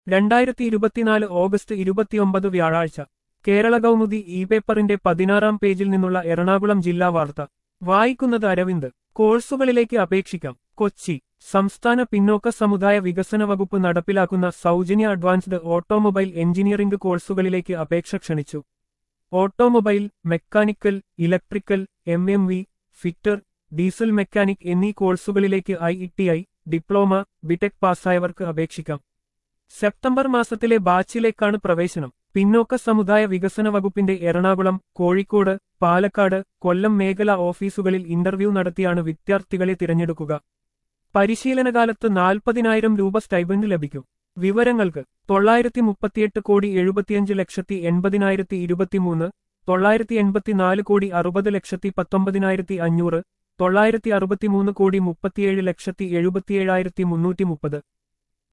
രണ്ടായിരത്തി ഇരുപത്തിനാല് ഓഗസ്റ്റ് ഇരുപത്തിയൊമ്പത് വ്യാഴാഴ്ച കേരള കൗമുദി ഇ പേപ്പറിന്റെ പതിനാറാം പേജിൽ നിന്നുള്ള എറണാകുളം ജില്ലാ വാർത്ത വായിക്കുന്നത് അരവിന്ദ് കോഴ്സുകളിലേക്ക് അപേക്ഷിക്കാം കൊച്ചി സംസ്ഥാന പിന്നോക്ക സമുദായ വികസന വകുപ്പ് നടപ്പിലാക്കുന്ന സൗജന്യ അഡ്വാൻസ്ഡ് ഓട്ടോമൊബൈൽ എഞ്ചിനീയറിംഗ് കോഴ്സുകളിലേക്ക് അപേക്ഷ ക്ഷണിച്ചു automobile mechanical electrical M M V fitter diesel mechanic എന്നീ കോഴ്സുകളിലേക്ക് I E T I diploma BTech പാസ്സായവർക്ക് അപേക്ഷിക്കാം സെപ്റ്റംബർ മാസത്തിലെ ബാച്ചിലേക്കാണ് പ്രവേശനം പിന്നോക്ക സമുദായ വികസന വകുപ്പിന്റെ എറണാകുളം കോഴിക്കോട് പാലക്കാട് കൊല്ലം മേഖലാ ഓഫീസുകളിൽ ഇന്റർവ്യൂ നടത്തിയാണ് വിദ്യാർത്ഥികളെ തിരഞ്ഞെടുക്കുക പരിശീലനകാലത്ത് നാൽപ്പതിനായിരം രൂപ സ്റ്റൈബൻഡ് ലഭിക്കും വിവരങ്ങൾക്ക് തൊള്ളായിരത്തി മുപ്പത്തിയെട്ട് കോടി എഴുപത്തിയഞ്ച് ലക്ഷത്തി എൺപതിനായിരത്തി ഇരുപത്തിമൂന്ന് തൊള്ളായിരത്തി എൺപത്തിനാല് കോടി അറുപത് ലക്ഷത്തി പത്തൊമ്പതിനായിരത്തി അഞ്ഞൂറ് തൊള്ളായിരത്തി അറുപത്തിമൂന്ന് കോടി മുപ്പത്തിയേഴ് ലക്ഷത്തി എഴുപത്തിയേഴായിരത്തി മുന്നൂറ്റി മുപ്പത്